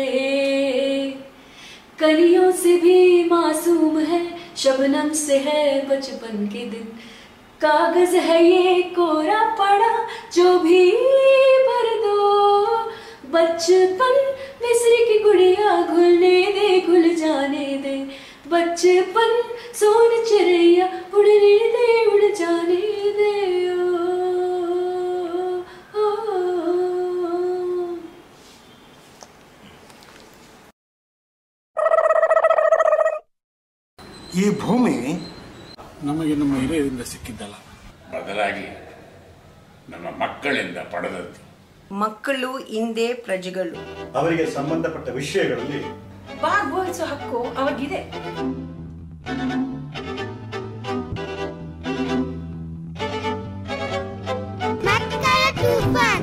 कलियों से भी मासूम है शबनम से है बचपन के दिन कागज है ये कोरा पड़ा जो भी भर दो बचपन मिस्री की गुड़िया घुलने दे घुल जाने दे बचपन सोन चिड़ैया उड़ने दे उड़ जाने दे ओ, ओ, ओ। ಈ ಭೂಮಿ ನಮಗೆ ನಮ್ಮ ಹಿರಿಯರಿಂದ ಸಿಕ್ಕಿದ್ದಲ್ಲ ಬದಲಾಗಿ ನಮ್ಮ ಮಕ್ಕಳಿಂದ ಪಡೆದದ್ದು ಮಕ್ಕಳು ಹಿಂದೆ ಪ್ರಜೆಗಳು ಅವರಿಗೆ ಸಂಬಂಧಪಟ್ಟ ವಿಷಯಗಳಲ್ಲಿ ಭಾಗವಹಿಸೋ ಹಕ್ಕು ಅವ್ರಿಗಿದೆ ಮಕ್ಕಳ ತೂಫಾನ್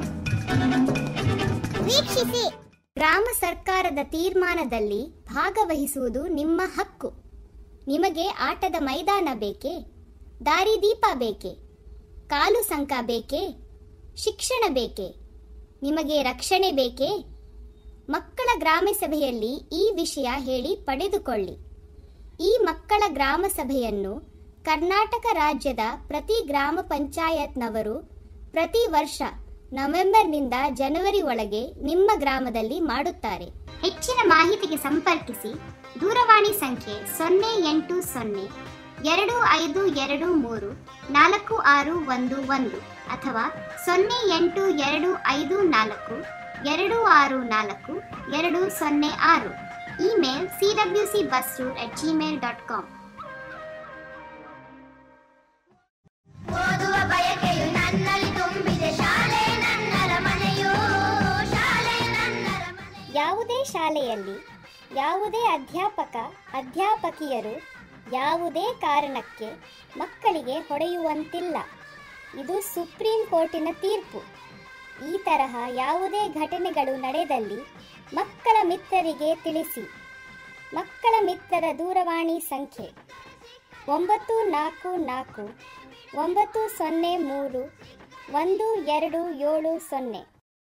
ವೀಕ್ಷಿಸಿ ಗ್ರಾಮ ಸರ್ಕಾರದ ತೀರ್ಮಾನದಲ್ಲಿ ಭಾಗವಹಿಸುವುದು ನಿಮ್ಮ ಹಕ್ಕು ನಿಮಗೆ ಆಟದ ಮೈದಾನ ಬೇಕೇ ದಾರಿದೀಪ ಬೇಕೇ ಕಾಲು ಸಂಕ ಬೇಕೇ ಶಿಕ್ಷಣ ಬೇಕೇ ನಿಮಗೆ ರಕ್ಷಣೆ ಬೇಕೇ ಮಕ್ಕಳ ಗ್ರಾಮ ಸಭೆಯಲ್ಲಿ ಈ ವಿಷಯ ಹೇಳಿ ಪಡೆದುಕೊಳ್ಳಿ ಈ ಮಕ್ಕಳ ಗ್ರಾಮ ಸಭೆಯನ್ನು ಕರ್ನಾಟಕ ರಾಜ್ಯದ ಪ್ರತಿ ಗ್ರಾಮ ಪಂಚಾಯತ್ನವರು ಪ್ರತಿ ವರ್ಷ ನವೆಂಬರ್ನಿಂದ ಜನವರಿ ಒಳಗೆ ನಿಮ್ಮ ಗ್ರಾಮದಲ್ಲಿ ಮಾಡುತ್ತಾರೆ ಹೆಚ್ಚಿನ ಮಾಹಿತಿಗೆ ಸಂಪರ್ಕಿಸಿ ದೂರವಾಣಿ ಸಂಖ್ಯೆ ಸೊನ್ನೆ ಎಂಟು ಸೊನ್ನೆ ಎರಡು ಐದು ಎರಡು ಮೂರು ನಾಲ್ಕು ಆರು ಒಂದು ಒಂದು ಅಥವಾ ಸೊನ್ನೆ ಎಂಟು ಎರಡು ಐದು ನಾಲ್ಕು ಎರಡು ಆರು ನಾಲ್ಕು ಎರಡು ಸೊನ್ನೆ ಆರು email C W C bus route at Gmail dot com ಓದುವ ಬಯಕೆಯು ನನ್ನಲ್ಲಿ ತುಂಬಿದೆ ಶಾಲೆ ನನ್ನರ ಮನೆಯು ಶಾಲೆ ನನ್ನರ ಯಾವುದೇ ಶಾಲೆಯಲ್ಲಿ ಯಾವುದೇ ಅಧ್ಯಾಪಕ ಅಧ್ಯಾಪಕಿಯರು ಯಾವುದೇ ಕಾರಣಕ್ಕೆ ಮಕ್ಕಳಿಗೆ ಹೊಡೆಯುವಂತಿಲ್ಲ ಇದು ಸುಪ್ರೀಂ ಕೋರ್ಟಿನ ತೀರ್ಪು ಈ ತರಹ ಯಾವುದೇ ಘಟನೆಗಳು ನಡೆದಲ್ಲಿ ಮಕ್ಕಳ ಮಿತ್ರರಿಗೆ ತಿಳಿಸಿ ಮಕ್ಕಳ ಮಿತ್ರರ ದೂರವಾಣಿ ಸಂಖ್ಯೆ ಒಂಬತ್ತು ನಾಲ್ಕು ನಾಲ್ಕು ಒಂಬತ್ತು ಸೊನ್ನೆ ಮೂರು ಒಂದು ಎರಡು ಏಳು ಸೊನ್ನೆ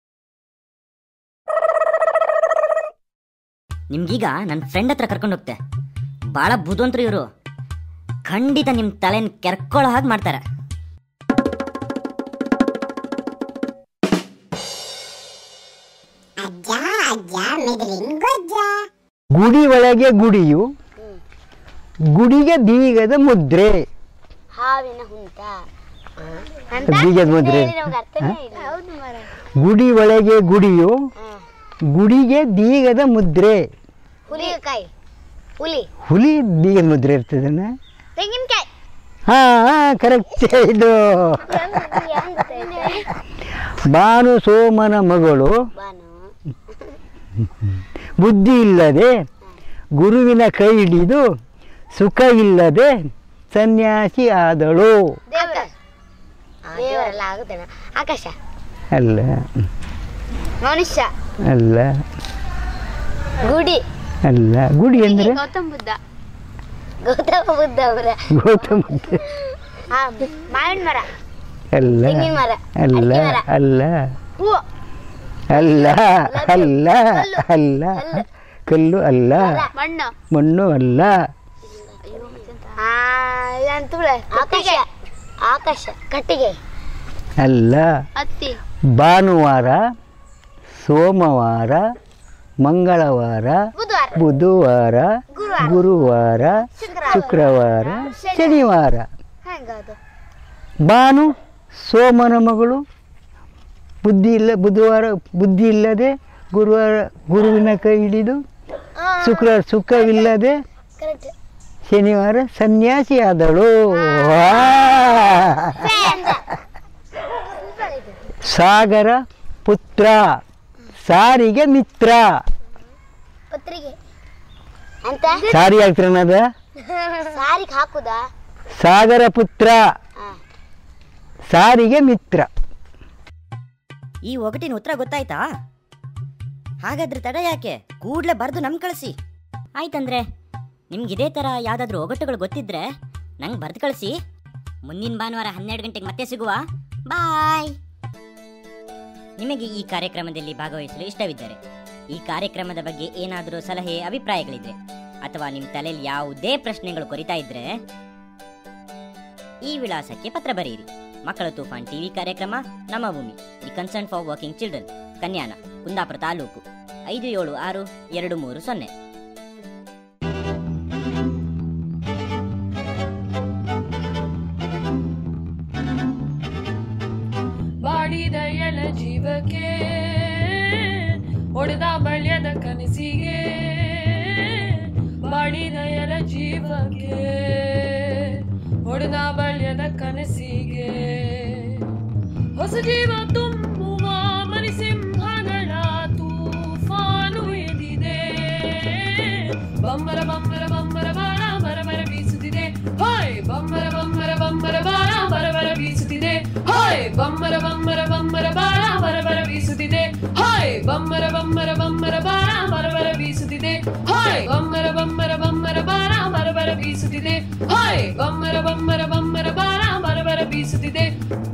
ನಿಮ್ಗೀಗ ನನ್ನ ಫ್ರೆಂಡ್ ಹತ್ರ ಕರ್ಕೊಂಡು ಹೋಗ್ತೆ ಭಾಳ ಬುದ್ಧವಂತರು ಇವರು ಖಂಡಿತ ನಿಮ್ಮ ತಲೆನ ಕೆರ್ಕೊಳ್ಳೋ ಹಾಗೆ ಮಾಡ್ತಾರೆ ಅಜ್ಜ ಅಜ್ಜ ಮೆದುಳಿನ ಗೊಜ್ಜ ಗುಡಿ ಒಳಗೆ ಗುಡಿಯು ಗುಡಿಗೆ ಬೀಗದ ಮುದ್ರೆ ಹಾವಿನ ಹುಂತ ಬೀಗದ ಮುದ್ರೆ ನಮ್ಗೆ ಅರ್ಥನೇ ಇಲ್ಲ ಹೌದು ಮರ ಗುಡಿ ಒಳಗೆ ಗುಡಿಯು ಗುಡಿಗೆ ದೀಗದ ಮುದ್ರೆ ಹುಲಿಕಾಯಿ ಹುಲಿ ಹುಲಿ ದೀಗದ ಮುದ್ರೆ ಇರ್ತದನ್ನ ತೆಂಗಿನಕಾಯಿ ಹಾಂ ಕರೆಕ್ಟ್ ಇದು ಭಾನು ಸೋಮನ ಮಗಳು ಬುದ್ಧಿ ಇಲ್ಲದೆ ಗುರುವಿನ ಕೈ ಹಿಡಿದು ಸುಖ ಇಲ್ಲದೆ ಸನ್ಯಾಸಿ ಆದಳು ದೇವರ ದೇವರೆಲ್ಲ ಆಗುತ್ತೇನೆ ಆಕಾಶ ಅಲ್ಲ ಮನುಷ್ಯ ಅಲ್ಲ ಗುಡಿ ಅಲ್ಲ ಗುಡಿ ಅಂದರೆ ಗೌತಮ ಬುದ್ಧ ಗೌತಮ ಬುದ್ಧ ಅವರ ಗೌತಮ ಬುದ್ಧ. ಹಾ ಮಾವಿನ ಮರ ಅಲ್ಲ ತೆಂಗಿನ ಮರ, ಅಲ್ಲ ಅಡಿಕೆ ಮರ. ಅಲ್ಲ ಹೂವು ಅಲ್ಲ ಅಲ್ಲ ಅಲ್ಲ ಕಲ್ಲು ಅಲ್ಲ ಮಣ್ಣು ಮಣ್ಣು ಅಲ್ಲ ಹಾ ಇದಂತ ಆಕಾಶ ಆಕಾಶ ಕಟ್ಟಿಗೆ ಅಲ್ಲ ಹತ್ತಿ ಭಾನುವಾರ ಸೋಮವಾರ ಮಂಗಳವಾರ ಬುಧವಾರ ಬುಧವಾರ ಗುರುವಾರ ಶುಕ್ರವಾರ ಶನಿವಾರ ಹೆಂಗದು ಭಾನು ಸೋಮನ ಮಗಳು ಬುದ್ಧಿ ಇಲ್ಲ ಬುಧವಾರ ಬುದ್ಧಿ ಇಲ್ಲದೆ ಗುರುವಾರ ಗುರುವಿನ ಕೈ ಹಿಡಿದು ಶುಕ್ರ ಸುಖವಿಲ್ಲದೆ ಕರೆಕ್ಟ್ ಶನಿವಾರ ಸನ್ಯಾಸಿ ಆದಳು ಸಾಗರ ಪುತ್ರ ಸಾರಿಗೆ ಮಿತ್ರ ಪತ್ರಿಕೆ ಅಂತ ಸಾರಿ ಆಗ್ತಿರನದ ಸಾರಿಗೆ ಹಾಕುದಾ ಸಾಗರ ಪುತ್ರ ಸಾರಿಗೆ ಮಿತ್ರ ಈ ಒಗಟಿನ ಉತ್ತರ ಗೊತ್ತಾಯ್ತಾ ಹಾಗಾದ್ರೆ ತಡ ಯಾಕೆ ಕೂಡ್ಲೆ ಬರೆದು ನಮ್ಗೆ ಕಳಿಸಿ ಆಯ್ತಂದ್ರೆ ನಿಮ್ಗೆ ಇದೇ ಥರ ಯಾವುದಾದ್ರೂ ಒಗಟುಗಳು ಗೊತ್ತಿದ್ರೆ ನಂಗೆ ಬರೆದು ಕಳಿಸಿ ಮುಂದಿನ ಭಾನುವಾರ ಹನ್ನೆರಡು ಗಂಟೆಗೆ ಮತ್ತೆ ಸಿಗುವ ಬಾಯ್ ನಿಮಗೆ ಈ ಕಾರ್ಯಕ್ರಮದಲ್ಲಿ ಭಾಗವಹಿಸಲು ಇಷ್ಟವಿದ್ದರೆ ಈ ಕಾರ್ಯಕ್ರಮದ ಬಗ್ಗೆ ಏನಾದರೂ ಸಲಹೆ ಅಭಿಪ್ರಾಯಗಳಿದ್ರೆ ಅಥವಾ ನಿಮ್ಮ ತಲೆಯಲ್ಲಿ ಯಾವುದೇ ಪ್ರಶ್ನೆಗಳು ಕೊರಿತಾ ಇದ್ರೆ ಈ ವಿಳಾಸಕ್ಕೆ ಪತ್ರ ಬರೆಯಿರಿ ಮಕ್ಕಳ ತೂಫಾನ್ ಟಿವಿ ಕಾರ್ಯಕ್ರಮ ನಮ್ಮ ಭೂಮಿ the concern for working children Kanyana Kundapura taluk ಐದು ಏಳು ಆರು ಎರಡು ಮೂರು ಸೊನ್ನೆ ಬಾಡಿದ ಎಳ ಜೀವಕ್ಕೆ ಹೊಡೆದ ಬಳ್ಯದ ಕನಸಿಗೆ ಬಾಡಿದ ಎಳ ಜೀವಕ್ಕೆ ಹೊಡೆದ ಬಳ್ಯದ ಕನಸಿಗೆ ಹೊಸ ಜೀವ ತುಂಬುವ ಮರಿಸಿಂಹಗಳ ತೂಫಾನು ಎದಿದೆ ಬಂಬರ ಬಂಬರ ಬಂಬರ ಬಾಣ ಬರಬರ ಬೀಸುತ್ತಿದೆ ಹಾಯ್ ಬಂಬರ ಬಂಬರ ಬಂಬರ ಬಾಣ ಬರಬರ ಬೀಸುತ್ತಿದೆ ಹಾಯ್ ಬಂಬರ ಬಂಬರ ಬಂಬರ ಬಾಣ ಬರಬರ ಬೀಸುತ್ತಿದೆ ಹಾಯ್ ಬಂಬರ ಬಂಬರ ಬಂಬರ ಬಾಣ ಬರಬರ ಬೀಸುತ್ತಿದೆ ಹಾಯ್ ಬಂಬರ ಬಂಬರ ಬಂಬರ ಬಾಣ ಬರಬರ ಬೀಸುತ್ತಿದೆ ಹಾಯ್ ಬಂಬರ ಬಂಬರ ಬಂಬರ ಬಾಣ ಬರಬರ ಬೀಸುತ್ತಿದೆ